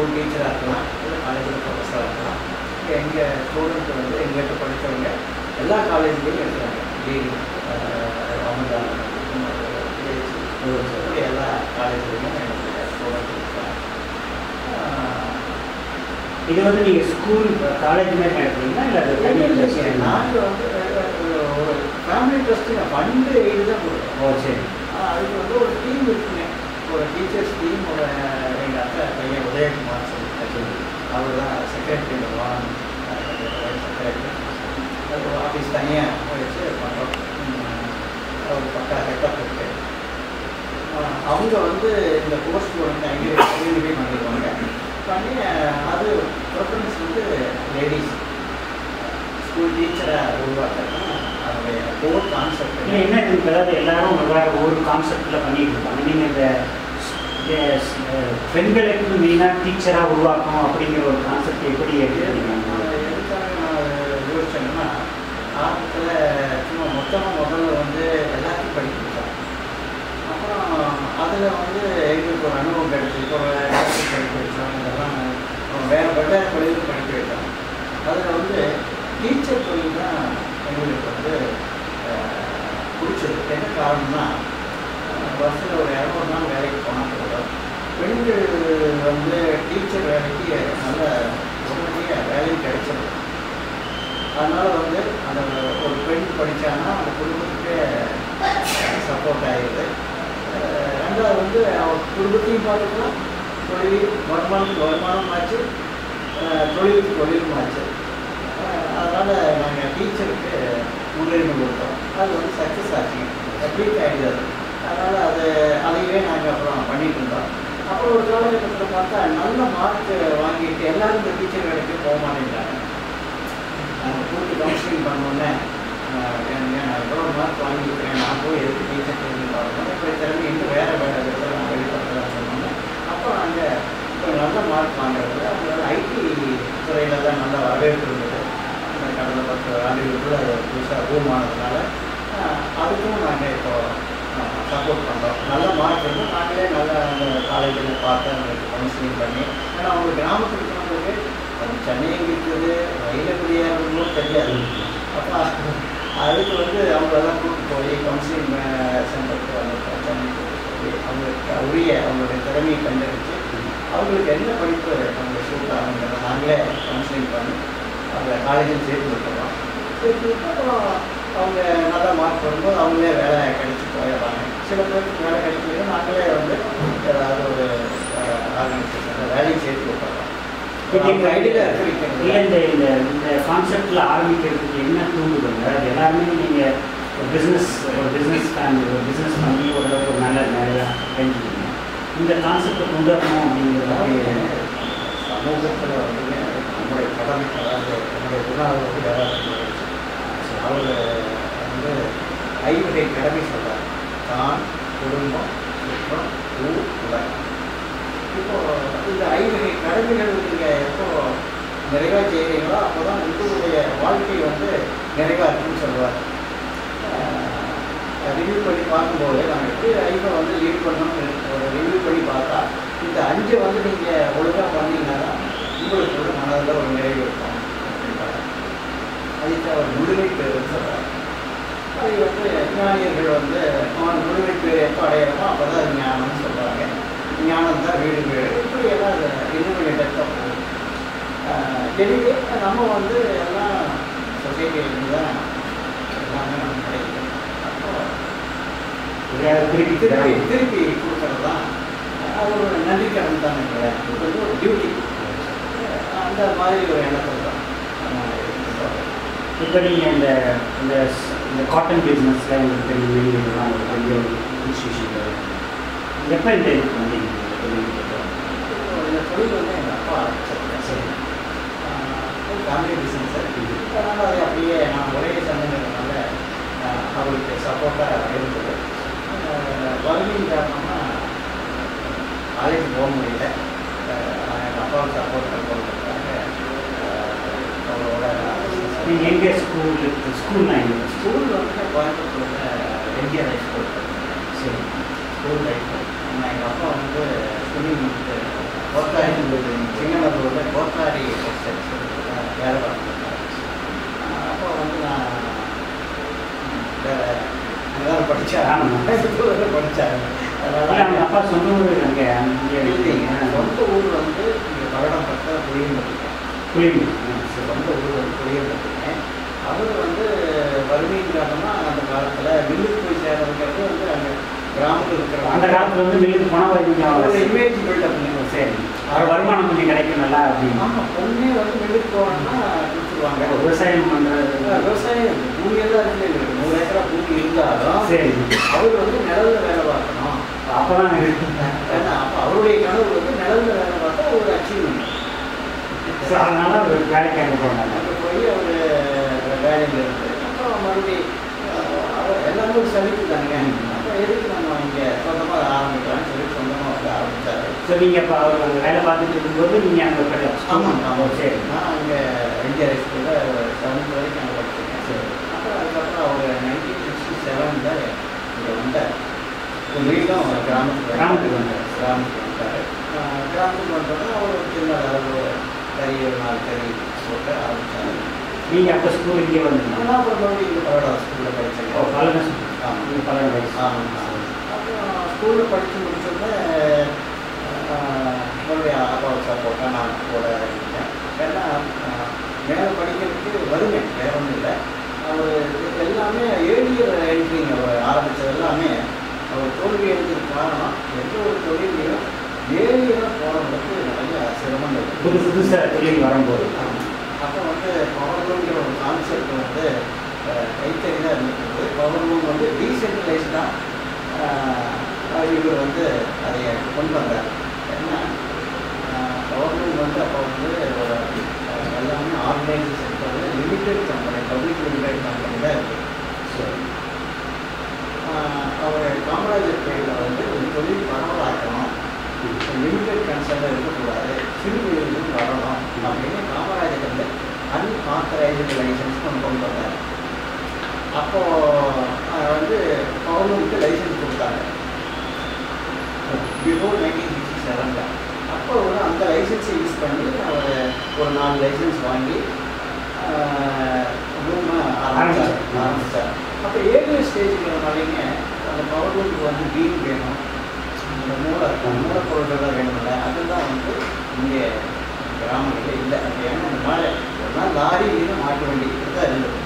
School டீச்சராக இருக்கலாம் இல்லை காலேஜில் ப்ரொஃபஸராக இருக்கலாம் எங்கள் ஸ்டூடெண்ட் வந்து எங்கள்கிட்ட படித்தவங்க எல்லா காலேஜ்லேயும் இருக்கிறாங்க டிகிரி அமிர்தா இப்படி எல்லா காலேஜ்லேயும் எனக்கு ஸ்டூடெண்ட் இருக்கிறாங்க இது வந்து நீங்கள் ஸ்கூல் காலேஜ் மாதிரி நடத்துறீங்களா இல்லை அது தனி trust? நாங்கள் வந்து அஹ், ஒரு ஃபேமிலி ட்ரஸ்ட்டு ஃபண்டு எழுதி தான் கொடுக்குறோம் ஓ சரி ஆனா, அதுக்கு வந்து ஒரு டீம் இருக்குங்க ஒரு டீச்சர்ஸ் டீம் ஒரு எங்கள் அக்கா பையன் உதயகுமார் சொல்லி அவர் தான் செக்ரட்டரி வான் செக்ரட்டரி அது ஒரு ஆஃபீஸ் தனியாக வச்சு பண்ணுறோம் ஒரு பக்கா செட்டப் இருக்கு ஆஹ் அவங்க வந்து இந்த கோர்ஸ் வந்து அங்கே ஐடென்டிஃபை பண்ணிடுவாங்க பண்ணி ஆஹ் அது ப்ரிஃபரன்ஸ் வந்து லேடிஸ் ஸ்கூல் டீச்சராக உருவாக்குறதுனா அதனுடைய கோர் இல்லை கான்செப்ட் என்ன இதுக்கு அதாவது எல்லாரும் வேறு ஒரு கான்செப்டில் பண்ணிட்டு இருப்பாங்க நீங்கள் இந்த இந்த ஸ்- பெண்களுக்கு மெயினாக டீச்சராக உருவாக்கணும் அப்படிங்கிற ஒரு கான்செப்ட் எப்படி எடுத்துக்கிறீங்க எதுக்காக நான் யோசிச்சேன்னா ஆரம்பத்தில் சும்மா மொத்தமாக முதல்ல வந்து எல்லாத்தையும் படிக்க வச்சோம் அப்புறம் அதில் வந்து எங்களுக்கு ஒரு அனுபவம் கிடைச்சி இப்போ ஒரு டாக்டர் படிக்க வச்சோம் இதெல்லாம் அப்புறம் வேறு வெவ்வேறு தொழில் படிக்க வைத்தோம் அதில் வந்து டீச்சர் தொழில் தான் எங்களுக்கு வந்து அஹ், பிடிச்சது என்ன காரணம்னா வருஷத்தில் ஒரு இரநூறு நாள் வேலைக்கு போனால் கூட பெண்கள் வந்து டீச்சர் வேலைக்கு நல்ல உடனடியாக வேலையும் கிடைச்சது அதனால் வந்து அந்த ஒரு பெண் படித்தான்னா அந்த குடும்பத்துக்கே சப்போர்ட் ஆகிடுது அஹ் ரெண்டாவது வந்து அவன் குடும்பத்தையும் பார்த்துக்கலாம் தொழில் வருமானத்துக்கு வருமானம் ஆச்சு அஹ் தொழிலுக்கு தொழிலும் ஆச்சு அதனால் நாங்கள் டீச்சருக்கு முன்னுரிமை கொடுத்தோம் அது வந்து சக்ஸஸ் ஆச்சுங்க கம்ப்ளீட் ஆகிடுது அது அதனால் அது அதையவே நாங்கள் அப்புறம் பண்ணிட்டு இருந்தோம் அப்புறம் ஒரு காலகட்டத்தில் பார்த்தா நல்ல மார்க் வாங்கிட்டு எல்லாரும் இந்த டீச்சர் வேலைக்கு போக மாட்டேங்கிறாங்க நாங்கள் கூப்பிட்டு கவுன்சிலிங் பண்ணோன்னே எனக்கு நான் எவ்வளோ மார்க் வாங்கியிருக்கிறேன் நான் போய் எதுக்கு டீச்சர் தெரிஞ்சு பார்க்கணும் இப்போ திறமை இன்னும் வேறு வேறு இடத்துல நான் வெளிப்படுத்தலாம் சொன்னோன்னே அப்போ நாங்கள் இப்போ நல்ல மார்க் வாங்குறதுல அதனால ஐடி துறையில் தான் நல்ல வரவேற்பு இருந்தது அந்த கடந்த பத்து ஆண்டுகளுக்குள்ள அது புதுசாக பூம் ஆனதுனால ஆஹ், அதுக்கும் நாங்கள் இப்போ சப்போர்ட் பண்ணுறோம் நல்ல மார்க் இருந்தால் நாங்களே நல்ல அந்த காலேஜில் பார்த்து அவங்களுக்கு கவுன்சிலிங் பண்ணி ஏன்னா அவங்க கிராமத்துக்கு இருக்கிறவங்களுக்கு அது சென்னை எங்கே இருக்குது ரயில குடியாரங்களும் தெரியாது அப்போ அதுக்கு வந்து அவங்களெல்லாம் கூப்பிட்டு போய் கவுன்சிலிங் சென்டருக்கு வந்து சென்னைக்கு போய் அவங்களுக்கு உரிய அவங்களுடைய திறமையை கண்டறிஞ்சு அவங்களுக்கு என்ன படிப்பு அவங்க ஷூட் ஆகுங்கிறத நாங்களே கவுன்சிலிங் பண்ணி அவங்க காலேஜில் சேர்த்து விட்டுறோம் சேர்த்து விட்டு அப்புறம் அவங்க நல்ல மார்க் வரும்போது அவங்களே வேலை கிடைச்சி போயிடுறாங்க சில பேருக்கு வேலை கிடைக்கல நாங்களே வந்து ஏதாவது ஒரு ஆர்கனைசேஷனில் வேலையும் சேர்த்து விட்டுறோம் அவங்க ஐடியில் இருக்க இல்லை வைக்கிறது இந்த இந்த இந்த கான்செப்டில் ஆரம்பிக்கிறதுக்கு என்ன தூண்டுதுங்க அது எல்லாருமே நீங்கள் ஒரு பிஸ்னஸ் ஒரு பிஸ்னஸ் ஃபேமிலி ஒரு பிஸ்னஸ் பண்ணி ஓரளவுக்கு ஒரு நல்ல நிறையா தெரிஞ்சுக்கணும் இந்த கான்செப்டை கொண்டு வரணும் அப்படிங்கிறது சமூகத்தில் வந்து நம்முடைய கடமை அதாவது நம்முடைய குணாவில் வந்து யாராவது அவர் வந்து ஐவகை கடமை சொல்றார் தான் குடும்பம் சுற்றம் ஊர் உலகம் இப்போ இந்த ஐவகை கடமைகள் நீங்கள் எப்போ நிறைவாக செய்கிறீங்களோ அப்போ தான் உங்களுடைய வாழ்க்கை வந்து நிறைவாக இருக்குன்னு சொல்லுவார் ரிவ்யூ பண்ணி பார்க்கும்போது நம்ம எப்படி லைஃப்பை வந்து லீட் பண்ணணும்னு ஒரு ரிவ்யூ பண்ணி பார்த்தா இந்த அஞ்சை வந்து நீங்கள் ஒழுங்காக பண்ணீங்கன்னா தான் உங்களுக்கு ஒரு மனதில் ஒரு நிறைவு இருக்கும் அப்படின்றாங்க அதுக்கு அவர் முழுமை பேருன்னு சொல்கிறார் அதை வந்து ஞானியர்கள் வந்து அவன் முழுமை பேர் எப்போ அடையிறமோ அப்போ தான் அது ஞானம்னு சொல்கிறாங்க ஞானம் தான் வீடு வீடு இப்படி எல்லாம் அது இன்னும் கொஞ்சம் டெப்த்தாக போகும் எனவே நம்ம வந்து எல்லாம் சொசைட்டியிலேருந்து தான் எல்லாமே நமக்கு கிடைக்குது அப்போ எதையாவது திருப்பி திருப்பி தரணும். திருப்பி கொடுக்கறது தான் அது ஒரு நன்றிக்கடன் தான் இது வந்து ஒரு டியூட்டி அந்த மாதிரி ஒரு எண்ணத்தில் தான் நம்ம இருக்கோம். இப்போ நீங்கள் இந்த இந்த ஸ்- இந்த காட்டன் பிஸ்னஸில் உங்களுக்கு பெரிய வெளியெல்லாம் ஒரு பெரிய ஒரு இன்ஸ்டியூஷன் எப்போ இந்த இதுக்கு வந்தீங்க இந்த தொழிலுக்கு? இப்போ இந்த தொழில் வந்து எங்கள் அப்பா ஆரம்பிச்சிருக்கேன் சரி ஃபேமிலி பிஸ்னஸ் அதனால் அதை அப்படியே நான் ஒரே சந்தங்கிறதுனால ஆஹ், அவருக்கு சப்போர்ட்டாக இருந்தது ஆஹ், வறுமையின் காரணமாக காலேஜ் போக முடியல ஆஹ், எங்கள் அப்பாவுக்கு சப்போர்ட் பண்ணுறதுக்காக அவரோட நீங்கள் எங்கே ஸ்கூல் ஸ்கூல்னா எங்கே ஸ்கூல் வந்து கோயம்புத்தூரில் எம்ஜிஆர் ஹை ஸ்கூல் சரி ஸ்கூல் லைஃப் ஆனால் எங்கள் அப்பா வந்து ஸ்விம்மிங் ஒர்க் ஆகிட்டு ஆமாம் படித்தாங்க இல்லை அவங்க அப்பா சொந்த ஊர் அங்கே அங்கே இல்லைங்க சொந்த ஊர் வந்து இங்கே பல்லடம் பக்கத்தில் புளியம்பட்டிங்க புரியுது சொந்த ஊர் வந்து புளியம்பட்டிங்க அவர் வந்து வறுமையின் காரணமாக அந்த காலத்தில் மில்லுக்கு போய் சேர்றதுங்கிறது வந்து அங்கே கிராமத்தில் இருக்கிற அந்த காலத்தில் வந்து மில்லுக்கு பணம் ஒரு வைக்க இமேஜ் பில்டப் பண்ணுவோம் சரி அவர் வருமானம் கொஞ்சம் கிடைக்கும் நல்லா அப்படின்னு ஆமாம் பொண்ணே வந்து மில்லுக்கு போகணும்னா கொடுத்துருவாங்க விவசாயம் பண்ணுறது விவசாயம் பூமியெல்லாம் இருக்கு நூறு ஏக்கரா பூமி இருந்தாலும் சரி அவர் வந்து நிழல்ல வேலை பார்க்கணும் அப்போதான் ஏன்னா அப்போ அவருடைய கனவு வந்து நிழல்ல வேலை பார்த்தா ஒரு அச்சீவ்மெண்ட் ஸோ அதனால ஒரு வேலைக்கு அங்கே போனாங்க அங்கே போய் அவர் வேலையில் இருந்து அப்புறம் மறுபடியும் அஹ், அவர் எல்லாமே ஒரு சலிப்பு தானுங்க அப்போ எதுக்கு நம்ம இங்கே சொந்தமாக ஆரம்பிக்கலாம்னு சொல்லி சொந்தமாக வந்து ஆரம்பித்தார் ஸோ நீங்கள் இப்போ அவர் அங்கே வேலை பார்த்துட்டு இருக்கும்போது நீங்கள் அங்கே படிக்கலாம் ஆமாங்க ஆமாம் சரி நான் அங்கே எம்ஜிஆர் ஹைஸ்கூலில் செவன்த் வரைக்கும் அங்கே படிச்சிருக்கேன் சரி அப்புறம் அதுக்கப்புறம் அவர் நைன்டீன் சிக்ஸ்டி செவனில் இங்கே வந்தார் ஒரு வீடும் அவர் கிராமத்துக்கு கிராமத்துக்கு வந்தார். கிராமத்துக்கு வந்தார் அஹ் கிராமத்துக்கு வந்தோடனே அவர் ஒரு சின்ன அளவு கறி ஒரு நாலு கறி போட்டு ஆரம்பித்தார் நீங்கள் அப்போ ஸ்கூல் இங்கே வந்தீங்க நான் அப்புறம் மறுபடியும் இங்கே பரோடா ஸ்கூலில் படித்தேன் ஓ பல்லன ஆமாம் நீங்கள் பல்லன வயசு ஆமாம் அப்புறம் ஸ்கூலில் படித்து முடிச்சோடனே மறுபடியும் அப்பாவை சப்போர்ட்டாக நான் கூட இருந்தேன் ஏன்னா அஹ், மேலே படிக்கிறதுக்கு வறுமை வேற ஒன்றும் இல்லை அவர் எல்லாமே ஏழியர் என்ட்ரிங் அவர் ஆரம்பித்தது எல்லாமே அவர் தோல்வி அடைஞ்சதுக்கு காரணம் எந்த ஒரு தொழிலையும் ஏழியராக போகிறவங்களுக்கு நிறைய சிரமங்கள் புது புதுசாக தொழில் வரும்போது அப்போ வந்து பவர் லூங்கிற ஒரு கான்செப்ட் வந்து கைத்தறி தான் இருந்துருக்கு பவர் லூம் வந்து டீசென்ட்ரலைஸ்டாக இவர் வந்து அதை கொண்டு வந்தார் ஏன்னா பவர் லூம் வந்து அப்போ வந்து ஒரு அஹ், எல்லாமே organised sector limited company public limited company தான் இருக்குது சரி அவர் காமராஜர் பேரில் வந்து ஒரு தொழில் பரவலாக்கணும் லிமிடெட் கன்சர்ன் இருக்கக்கூடாது சிறு தொழில்களும் வரணும் அப்படின்னு காமராஜர் வந்து அன்ஆத்தரைஸ்டு லைசன்ஸ் கொண்டு கொண்டு வந்தார் அப்போது வந்து பவுனுக்கு லைசன்ஸ் கொடுத்தாங்க பிஃபோர் நைன்டீன் சிக்ஸ்டி செவனில் அப்போ ஒரு அந்த லைசன்ஸை யூஸ் பண்ணி அவர் ஒரு நாலு லைசன்ஸ் வாங்கி ரூமை ஆரம்பித்தார் ஆரம்பித்தார் அப்போ ஏழு ஸ்டேஜ்ங்கிறனாலேங்க அந்த பவர் ரூமுக்கு வந்து பீம் வேணும் அந்த மூளை மூலப்பொருட்கள்லாம் வேணும்ல அதுதான் வந்து இங்கே கிராமங்களில் இல்லை அது ஏன்னா இந்த மழை ஒரு நாள் லாரி இல்லைன்னா மாட்டு வண்டி இப்படி தான் இருந்தது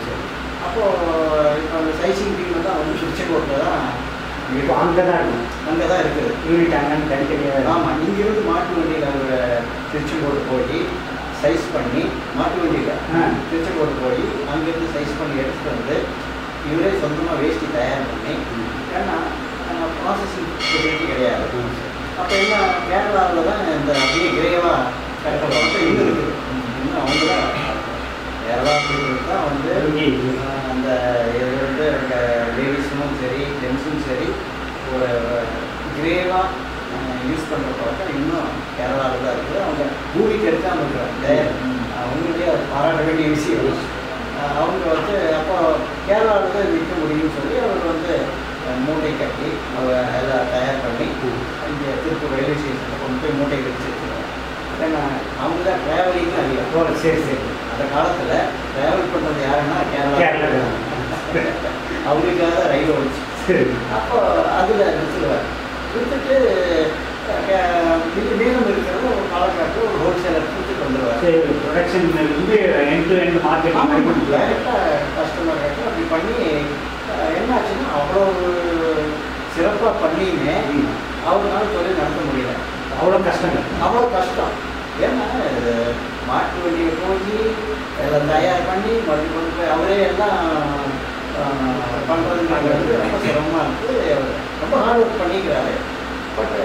அப்போது இப்போ அந்த சைசிங் பீம் தான் வந்து திருச்செங்கோட்டில் தான் இப்போ அங்கே தான் இருக்கும் அங்கே தான் இருக்குது யூனிட் அங்கே தனித்தனியாக ஆமாம் இங்கிருந்து மாட்டு வண்டியில் அவர் திருச்செங்கோடு போய் சைஸ் பண்ணி மாட்டு வண்டியில் ஆ. திருச்செங்கோடு போய் அங்கேருந்து சைஸ் பண்ணி எடுத்துகிட்டு வந்து இவரே சொந்தமாக வேஷ்டி தயார் பண்ணி ஏன்னா ப்ராசஸிங் ஃபெசிலிட்டி கிடையாது அப்போ என்ன கேரளாவில் தான் இந்த அப்படியே கிரேவாக கட்டப்பட்ட இன்னும் இருக்குது இன்னும் அவங்க தான் கேரளா பீப்புள் தான் வந்து ஆஹ், அந்த இது வந்து லேடிஸும் சரி ஜென்ஸும் சரி ஒரு கிரேவாக யூஸ் பண்ணுற பழக்கம் இன்னும் கேரளாவில் தான் இருக்குது அவங்க பூமிக்கு எடுக்காமல் இருக்கிறாங்க அவங்களுக்கே அது பாராட்ட வேண்டிய விஷயம் ஆஹ், அவங்க வந்து அப்போ கேரளாவில் தான் விற்க முடியும்னு சொல்லி அவர் வந்து அஹ், மூட்டை கட்டி அவர் எல்லாம் தயார் பண்ணி இங்கே திருப்பூர் ரயில்வே ஸ்டேஷனில் கொண்டு போய் மூட்டை வச்சு வச்சுருவாங்க ஏன்னா அவங்க தான் ட்ராவலிங் அதிகம் ஓ சரி சரி அந்த காலத்தில் ட்ராவல் பண்ணுறது யாருன்னா கேரளா கேரளா. அவங்களுக்காக தான் ரயில் ஓடிச்சு சரி அப்போ அதில் நிறுத்துடுவார் விற்றுட்டு இது மீதம் இருக்கிறது ஒரு பாலக்காட்டில் ஒரு ஹோல்சேலர் கொடுத்துட்டு வந்துடுவார் சரி ப்ரொடக்ஷன் இருந்து எண்ட் டு எண்ட் ஆமாம் மார்க்கெட்டிங் டைரெக்டாக கஸ்டமர் கிட்ட அப்படி பண்ணி அஹ், என்ன ஆச்சுன்னா அவ்வளோ சிறப்பாக பண்ணியுமே அவங்களால தொழில் நடத்த முடியல அவ்வளோ கஷ்டங்கள் அவ்வளோ கஷ்டம் ஏன்னா இது மாட்டு வண்டியை போய் எல்லாம் தயார் பண்ணி மறுபடியும் கொண்டு போய் அவரே எல்லாம் பண்ணுறதுங்கிறது ரொம்ப சிரமமாக இருக்குது அவர் ரொம்ப ஹார்ட் ஒர்க் பண்ணிக்கிறாரு பட்டு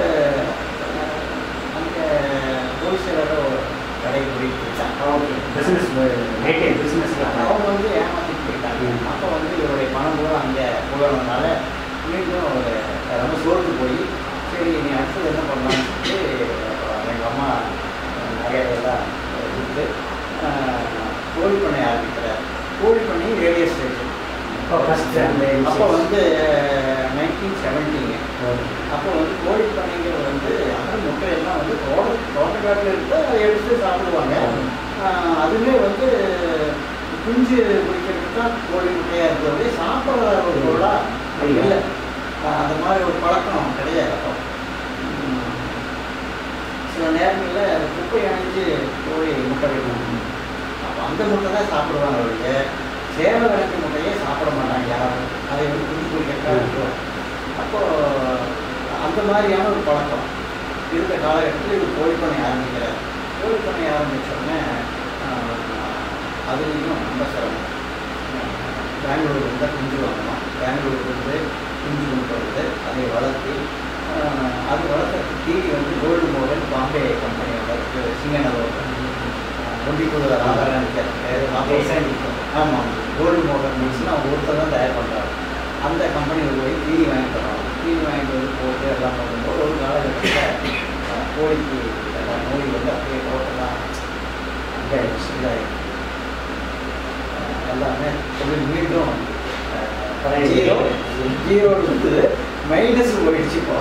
அங்கே ஹோல்சேலரோ கடை கூட்டிகிட்டு போயிட்டாங்க ஓகே பிஸ்னஸ் மெயின்டைன் பிஸ்னஸில் அவங்க வந்து ஏமாற்றிட்டு போயிட்டாங்க அப்போ வந்து இவருடைய பணம் பூரா அங்கே போகிறதுனால மீண்டும் ஒரு ரொம்ப சோர்ந்து போய் சரி நீ அடுத்தது என்ன பண்ணலாம்னு சொல்லிட்டு எங்கள் அம்மா நகையெல்லாம் கொடுத்து ஆஹ், கோழி பண்ணை ஆரம்பிக்கிறார் கோழி பண்ணை ரேடியோ ஸ்டேஷன் இப்போ ஃபஸ்ட் அந்த அப்போ வந்து நைன்டீன் செவன்டீங்க அப்போ வந்து கோழி பண்ணைங்கிறது வந்து அப்புறம் முட்டையெல்லாம் வந்து தோட்ட தோட்டக்காட்டில் இருந்து அதை எடுத்து சாப்பிடுவாங்க ஆஹ் அதுவுமே வந்து குஞ்சு பிடிக்கிறதுக்கு தான் கோழி முட்டையாக இருந்தது சாப்பிட்ற ஒரு பொருளாக இல்லை ஆஹ் அந்த மாதிரி ஒரு பழக்கம் கிடையாது அப்போ உம் சில நேரங்களில் அது குப்பை அணைஞ்சு போய் முட்டை வைக்கணும் அப்போ அந்த முட்டை தான் சாப்பிடுவாங்க ஒழிய சேவை விளக்கு முட்டையே சாப்பிட மாட்டாங்க யாரும் அதை வந்து குஞ்சு குடிக்கிறதா இருக்கும் அப்போது அந்த மாதிரியான ஒரு பழக்கம் இருந்த காலகட்டத்தில் இது கோழிப்பண்ணை ஆரம்பிக்கிறார் கோழிப்பண்ணை ஆரம்பித்தோடனே அதுலேயும் ரொம்ப சிரமம் பெங்களூர் வந்து குஞ்சு வாங்கணும் பெங்களூருக்கு வந்து குஞ்சு கொண்டு வந்து அதை வளர்த்து ஆஹ், அது வளர்த்துறதுக்கு தீனி வந்து கோல்டு மோடல் பாம்பே கம்பெனியோட இருக்கு சிங்கநல்லூர் ஒண்டிக்குள்ள ராதாராணி ஆமாம் கோல்டு மோடல் மிக்ஸ்னு அவங்க ஒருத்தர் தான் தயார் பண்ணுறாங்க அந்த கம்பெனியில் போய் தீனி வாங்கிட்டு வரோம் தீனி வாங்கிட்டு வந்து போட்டு எல்லாம் பண்ணும்போது ஒரு காலகட்டத்தில் ஆஹ், கோழிக்கு எல்லாம் நோய் வந்து அப்படியே டோட்டலாக அங்கே இதாகிடுச்சு ஆஹ், எல்லாமே தொழில் மீண்டும் பழைய ஜீரோ ஜீரோ இருந்து மைனஸ் போயிடுச்சு இப்போ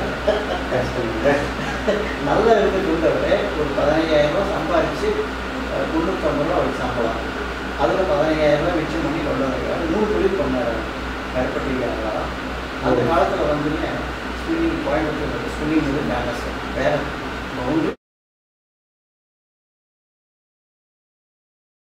நல்லா இருந்துட்டு இருந்தவரை ஒரு பதினையாயிரம் ரூபா சம்பாதிச்சு அஹ், முந்நூற்றம்பது ரூபா வச்சு சம்பளம் அதில் பதினையாயிரம் ரூபா மிச்சம் பண்ணி கொண்டு வந்திருக்காரு நூறு தொழில் பண்ணார் கருப்பட்டிக்காரங்களா அந்த காலத்தில் வந்துங்க ஸ்விம்மிங் கோயம்புத்தூர் ஸ்விம்மிங் வந்து ஃபேமஸ் வேற